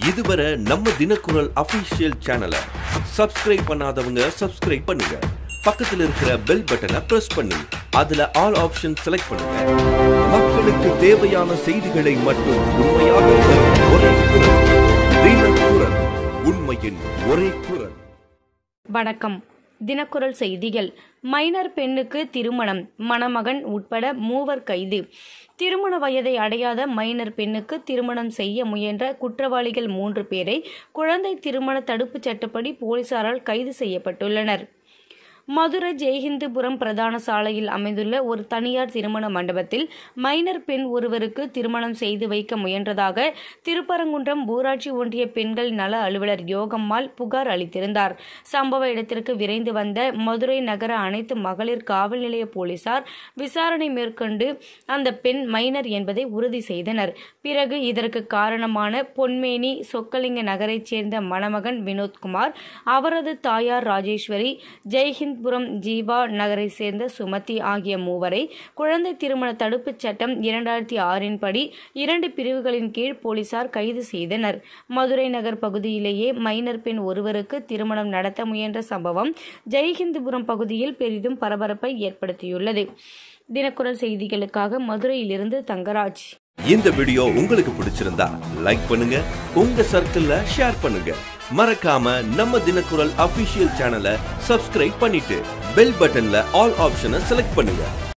இதுவரை நம்ம தினக்குரல் அபிஷியல் சேனலை சப்ஸ்கிரைப் பண்ணாதவங்க சப்ஸ்கிரைப் பண்ணுங்க பக்கத்துல இருக்கிற பெல் பட்டனை பிரஸ் பண்ணி அதுல ஆல் ஆப்ஷன் செலக்ட் பண்ணுங்க மக்களுக்கு தேவையான செய்திகளை மட்டும் உண்மையாக தரும் ஒரே குரல் தினக்குரல் உண்மையின் ஒரே குரல் வணக்கம் தினக்குரல் செய்திகள் மைனர் பெண்ணுக்கு திருமணம் மணமகன் உட்பட மூவர் கைது திருமண வயதை அடையாத மைனர் பெண்ணுக்கு திருமணம் செய்ய முயன்ற குற்றவாளிகள் மூன்று பேரை குழந்தை திருமண தடுப்புச் சட்டப்படி போலீசாரால் கைது செய்யப்பட்டுள்ளனர் மதுரை ஜெய்ஹிந்துபுரம் பிரதான சாலையில் அமைந்துள்ள ஒரு தனியார் திருமண மண்டபத்தில் மைனர் பெண் ஒருவருக்கு திருமணம் செய்து வைக்க முயன்றதாக திருப்பரங்குன்றம் ஊராட்சி ஒன்றிய பெண்கள் நல அலுவலர் யோகம்மாள் புகார் அளித்திருந்தார் சம்பவ இடத்திற்கு விரைந்து வந்த மதுரை நகர அனைத்து மகளிர் காவல் நிலைய போலீசார் விசாரணை மேற்கொண்டு அந்த பெண் மைனர் என்பதை உறுதி செய்தனர் பிறகு இதற்கு காரணமான பொன்மேனி சொக்கலிங்க நகரைச் சேர்ந்த மணமகன் வினோத்குமார் அவரது தாயார் ராஜேஸ்வரி ஜெய்ஹிந்த்புரம் ஜீவா நகரை சேர்ந்த சுமதி ஆகிய மூவரை குழந்தை திருமண தடுப்புச் சட்டம் இரண்டாயிரத்தி ஆறின் படி இரண்டு பிரிவுகளின் கீழ் போலீசார் கைது செய்தனர் மதுரை நகர் பகுதியிலேயே மைனர் பெண் ஒருவருக்கு திருமணம் நடத்த முயன்ற சம்பவம் ஜெய்ஹிந்துபுரம் பகுதியில் பெரிதும் பரபரப்பை ஏற்படுத்தியுள்ளது தினக்குரல் செய்திகளுக்காக மதுரையிலிருந்து தங்கராஜ் இந்த வீடியோ உங்களுக்கு பிடிச்சிருந்தா லைக் பண்ணுங்க உங்க சர்க்கிள்ல ஷேர் பண்ணுங்க மறக்காம நம்ம தினக்குரல் அபிஷியல் சேனலை சப்ஸ்கிரைப் பண்ணிட்டு பெல் பட்டன்ல ஆல் ஆப்ஷனை செலக்ட் பண்ணுங்க